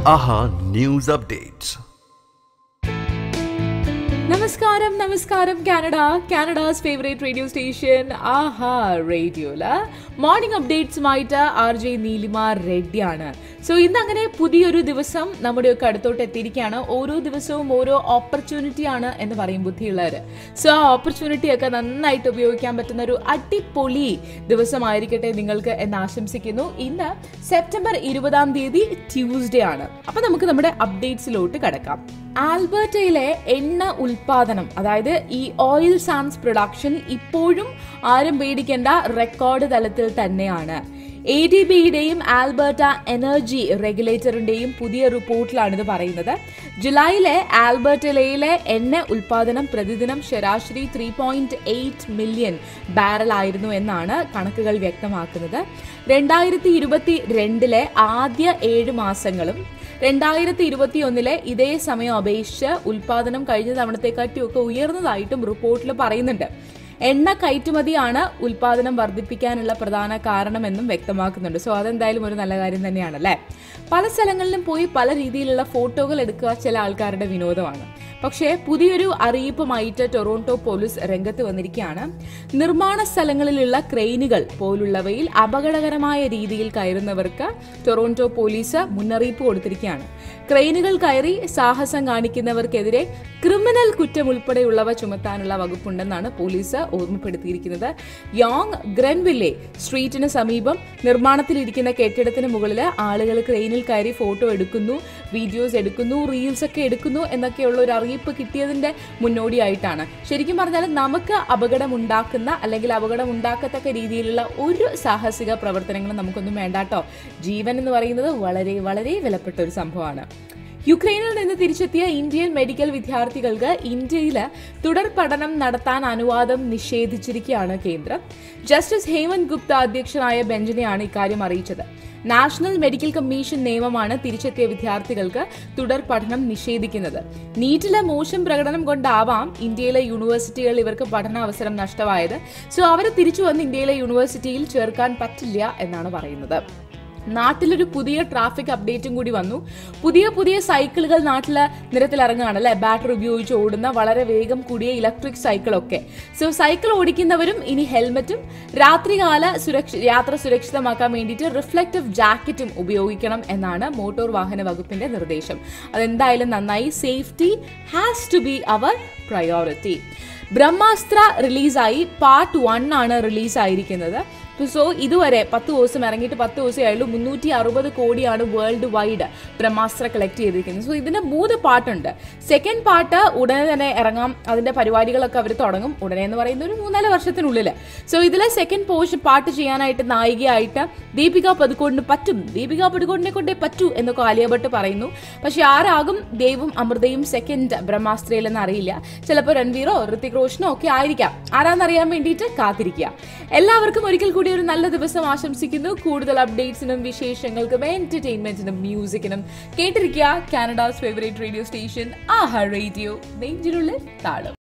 ആഹാ news updates നമസ്കാരം നമസ്കാരം Canada Canada's favourite radio station Aha റേഡിയോയില് മോർണിംഗ് അപ്ഡേറ്റ്സുമായിട്ട് ആർ ജെ നീലിമ റെഡ്ഡിയാണ് സോ ഇന്ന് അങ്ങനെ പുതിയൊരു ദിവസം നമ്മുടെയൊക്കെ അടുത്തോട്ട് എത്തിയിരിക്കുകയാണ് ഓരോ ദിവസവും ഓരോ ഓപ്പർച്യൂണിറ്റി ആണ് എന്ന് പറയും ബുദ്ധിയുള്ളവർ സോ ആ ഓപ്പർച്യൂണിറ്റി ഒക്കെ നന്നായിട്ട് ഉപയോഗിക്കാൻ പറ്റുന്ന ഒരു അടിപൊളി ദിവസമായിരിക്കട്ടെ നിങ്ങൾക്ക് എന്ന് ആശംസിക്കുന്നു ഇന്ന് സെപ്റ്റംബർ ഇരുപതാം തീയതി ട്യൂസ്ഡേ ആണ് അപ്പൊ നമുക്ക് നമ്മുടെ അപ്ഡേറ്റ്സിലോട്ട് കടക്കാം ആൽബർട്ടയിലെ എണ്ണ ഉൽപാദനം അതായത് ഈ ഓയിൽ സാൻസ് പ്രൊഡക്ഷൻ ഇപ്പോഴും ആരും പേടിക്കേണ്ട റെക്കോർഡ് തലത്തിൽ തന്നെയാണ് എ ഡി ബിയുടെയും ആൽബർട്ട എനർജി റെഗുലേറ്ററിന്റെയും പുതിയ റിപ്പോർട്ടിലാണ് ഇത് പറയുന്നത് ജൂലൈയിലെ ആൽബർട്ടയിലെ എണ്ണ ഉൽപാദനം പ്രതിദിനം ശരാശരി three point eight million barrel ആയിരുന്നു എന്നാണ് കണക്കുകൾ വ്യക്തമാക്കുന്നത് രണ്ടായിരത്തി ഇരുപത്തി രണ്ടിലെ ആദ്യ ഏഴ് മാസങ്ങളും രണ്ടായിരത്തി ഇരുപത്തി ഒന്നിലെ ഇതേ സമയം അപേക്ഷിച്ച് ഉൽപാദനം കഴിഞ്ഞ തവണത്തെക്കാട്ടിയൊക്കെ ഉയർന്നതായിട്ടും റിപ്പോർട്ടിൽ പറയുന്നുണ്ട് എണ്ണ കയറ്റുമതിയാണ് ഉൽപാദനം വർദ്ധിപ്പിക്കാനുള്ള പ്രധാന കാരണമെന്നും വ്യക്തമാക്കുന്നുണ്ട് സോ അതെന്തായാലും ഒരു നല്ല കാര്യം തന്നെയാണല്ലേ പല സ്ഥലങ്ങളിലും പോയി പല രീതിയിലുള്ള ഫോട്ടോകൾ എടുക്കുക ചില ആൾക്കാരുടെ വിനോദമാണ് പക്ഷേ പുതിയൊരു അറിയിപ്പുമായിട്ട് ടൊറോണ്ടോ പോലീസ് രംഗത്ത് വന്നിരിക്കുകയാണ് നിർമ്മാണ സ്ഥലങ്ങളിലുള്ള ക്രെയിനുകൾ പോലുള്ളവയിൽ അപകടകരമായ രീതിയിൽ കയറുന്നവർക്ക് ടൊറോണ്ടോ പോലീസ് മുന്നറിയിപ്പ് കൊടുത്തിരിക്കുകയാണ് ക്രെയിനുകൾ കയറി സാഹസം കാണിക്കുന്നവർക്കെതിരെ ക്രിമിനൽ കുറ്റം ഉൾപ്പെടെയുള്ളവ ചുമത്താനുള്ള വകുപ്പുണ്ടെന്നാണ് പോലീസ് ഓർമ്മപ്പെടുത്തിയിരിക്കുന്നത് യോങ് ഗ്രൻവില്ലെ സ്ട്രീറ്റിന് സമീപം നിർമ്മാണത്തിലിരിക്കുന്ന കെട്ടിടത്തിന് മുകളിൽ ആളുകൾ ക്രെയിനിൽ കയറി ഫോട്ടോ എടുക്കുന്നു വീഡിയോസ് എടുക്കുന്നു റീൽസ് ഒക്കെ എടുക്കുന്നു എന്നൊക്കെയുള്ള ഒരു അറിയിപ്പ് കിട്ടിയതിന്റെ മുന്നോടിയായിട്ടാണ് ശരിക്കും പറഞ്ഞാൽ നമുക്ക് അപകടം ഉണ്ടാക്കുന്ന അല്ലെങ്കിൽ അപകടം ഉണ്ടാക്കത്തക്ക രീതിയിലുള്ള ഒരു സാഹസിക പ്രവർത്തനങ്ങളും നമുക്കൊന്നും വേണ്ടാട്ടോ ജീവൻ എന്ന് പറയുന്നത് വളരെ വളരെ വിലപ്പെട്ട ഒരു സംഭവമാണ് യുക്രൈനിൽ നിന്ന് തിരിച്ചെത്തിയ ഇന്ത്യൻ മെഡിക്കൽ വിദ്യാർത്ഥികൾക്ക് ഇന്ത്യയിൽ തുടർ പഠനം നടത്താൻ അനുവാദം നിഷേധിച്ചിരിക്കുകയാണ് കേന്ദ്രം ജസ്റ്റിസ് ഹേമന്ത് ഗുപ്ത അധ്യക്ഷനായ ബെഞ്ചിനെയാണ് ഇക്കാര്യം അറിയിച്ചത് നാഷണൽ മെഡിക്കൽ കമ്മീഷൻ നിയമമാണ് തിരിച്ചെത്തിയ വിദ്യാർത്ഥികൾക്ക് തുടർ പഠനം നിഷേധിക്കുന്നത് നീറ്റിലെ മോശം പ്രകടനം കൊണ്ടാവാം ഇന്ത്യയിലെ യൂണിവേഴ്സിറ്റികൾ ഇവർക്ക് പഠനാവസരം നഷ്ടമായത് സോ അവരെ തിരിച്ചു വന്ന് ഇന്ത്യയിലെ യൂണിവേഴ്സിറ്റിയിൽ ചേർക്കാൻ പറ്റില്ല എന്നാണ് പറയുന്നത് നാട്ടിലൊരു പുതിയ ട്രാഫിക് അപ്ഡേറ്റും കൂടി വന്നു പുതിയ പുതിയ സൈക്കിളുകൾ നാട്ടിൽ നിരത്തിലിറങ്ങുകയാണ് അല്ലെ ബാറ്ററി ഉപയോഗിച്ച് ഓടുന്ന വളരെ വേഗം കൂടിയ ഇലക്ട്രിക് സൈക്കിളൊക്കെ സോ സൈക്കിൾ ഓടിക്കുന്നവരും ഇനി ഹെൽമറ്റും രാത്രികാല സുരക്ഷ യാത്ര സുരക്ഷിതമാക്കാൻ വേണ്ടിയിട്ട് റിഫ്ലക്റ്റീവ് ജാക്കറ്റും ഉപയോഗിക്കണം എന്നാണ് മോട്ടോർ വാഹന വകുപ്പിന്റെ നിർദ്ദേശം അതെന്തായാലും നന്നായി സേഫ്റ്റി ഹാസ് ടു ബി അവർ പ്രയോറിറ്റി ബ്രഹ്മാസ്ത്ര റിലീസായി പാർട്ട് വൺ ആണ് റിലീസായിരിക്കുന്നത് സോ ഇതുവരെ പത്ത് ദിവസം ഇറങ്ങിയിട്ട് പത്ത് ദിവസമേ ആയുള്ളൂ മുന്നൂറ്റി അറുപത് കോടിയാണ് വേൾഡ് വൈഡ് ബ്രഹ്മാസ്ത്ര കളക്ട് ചെയ്തിരിക്കുന്നത് സോ ഇതിന് മൂന്ന് പാട്ടുണ്ട് സെക്കൻഡ് പാർട്ട് ഉടനെ തന്നെ ഇറങ്ങാം അതിന്റെ പരിപാടികളൊക്കെ അവർ തുടങ്ങും ഉടനെ എന്ന് പറയുന്ന ഒരു മൂന്നാല് വർഷത്തിനുള്ളിൽ സോ ഇതിലെ സെക്കൻഡ് പോർഷൻ പാർട്ട് ചെയ്യാനായിട്ട് നായികയായിട്ട് ദീപിക പതുക്കോടിന് പറ്റും ദീപിക പതുക്കോടിനെ കൊണ്ടേ പറ്റൂ എന്നൊക്കെ ആലിയ ഭട്ട് പറയുന്നു പക്ഷെ ആരാകും ദേവും അമൃതയും സെക്കൻഡ് ബ്രഹ്മാസ്ത്രയിലെന്ന് അറിയില്ല ചിലപ്പോൾ രൺവീറോ ഋത്തിക് റോഷനോ ഒക്കെ ആയിരിക്കാം ആരാന്നറിയാൻ വേണ്ടിയിട്ട് കാത്തിരിക്കുക എല്ലാവർക്കും ഒരിക്കൽ കൂടി ഒരു നല്ല ദിവസം ആശംസിക്കുന്നു കൂടുതൽ അപ്ഡേറ്റ്സിനും വിശേഷങ്ങൾക്കും എന്റർടൈൻമെന്റിനും മ്യൂസിക്കിനും കേട്ടിരിക്കുക Canada's favourite radio station Aha radio നെഞ്ചിനുള്ളിൽ താളം